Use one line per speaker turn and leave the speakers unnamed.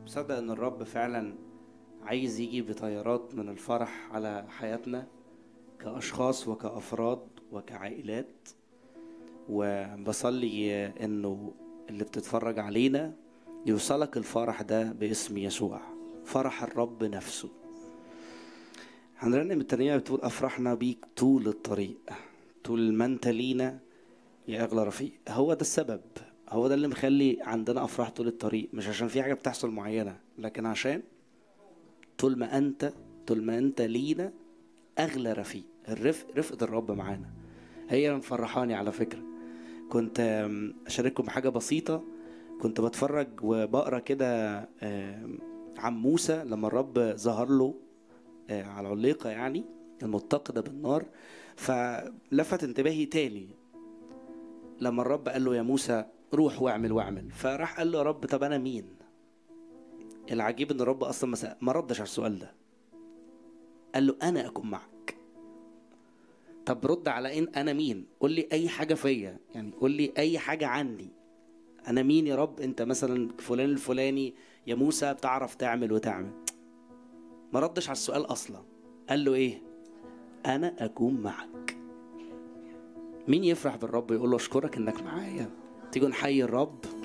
مصدق ان الرب فعلا عايز يجي بطيارات من الفرح على حياتنا كأشخاص وكأفراد وكعائلات وبصلي انه اللي بتتفرج علينا يوصلك الفرح ده باسم يسوع فرح الرب نفسه هنرنم الترنيمة بتقول أفرحنا بيك طول الطريق طول ما أنت لينا يا أغلى رفيق هو ده السبب هو ده اللي مخلي عندنا أفراح طول الطريق مش عشان في حاجة بتحصل معينة لكن عشان طول ما أنت طول ما أنت لينا أغلى رفيق الرفق رفقة الرب معانا هي اللي مفرحاني على فكرة كنت آم، أشارككم بحاجة بسيطة كنت بتفرج وبقرا كده آم، عن موسى لما الرب ظهر له آه، على عليقة يعني المتقدة بالنار فلفت انتباهي تاني لما الرب قال له يا موسى روح واعمل واعمل فراح قال له يا رب طب انا مين العجيب ان الرب اصلا ما سأ- ما ردش على السؤال ده قال له انا اكون معك طب رد على ان انا مين قول لي اي حاجه فيا يعني قول لي اي حاجه عني انا مين يا رب انت مثلا فلان الفلاني يا موسى بتعرف تعمل وتعمل ما ردش على السؤال اصلا قال له ايه انا اكون معك مين يفرح بالرب يقول له اشكرك انك معايا تيجي نحيي الرب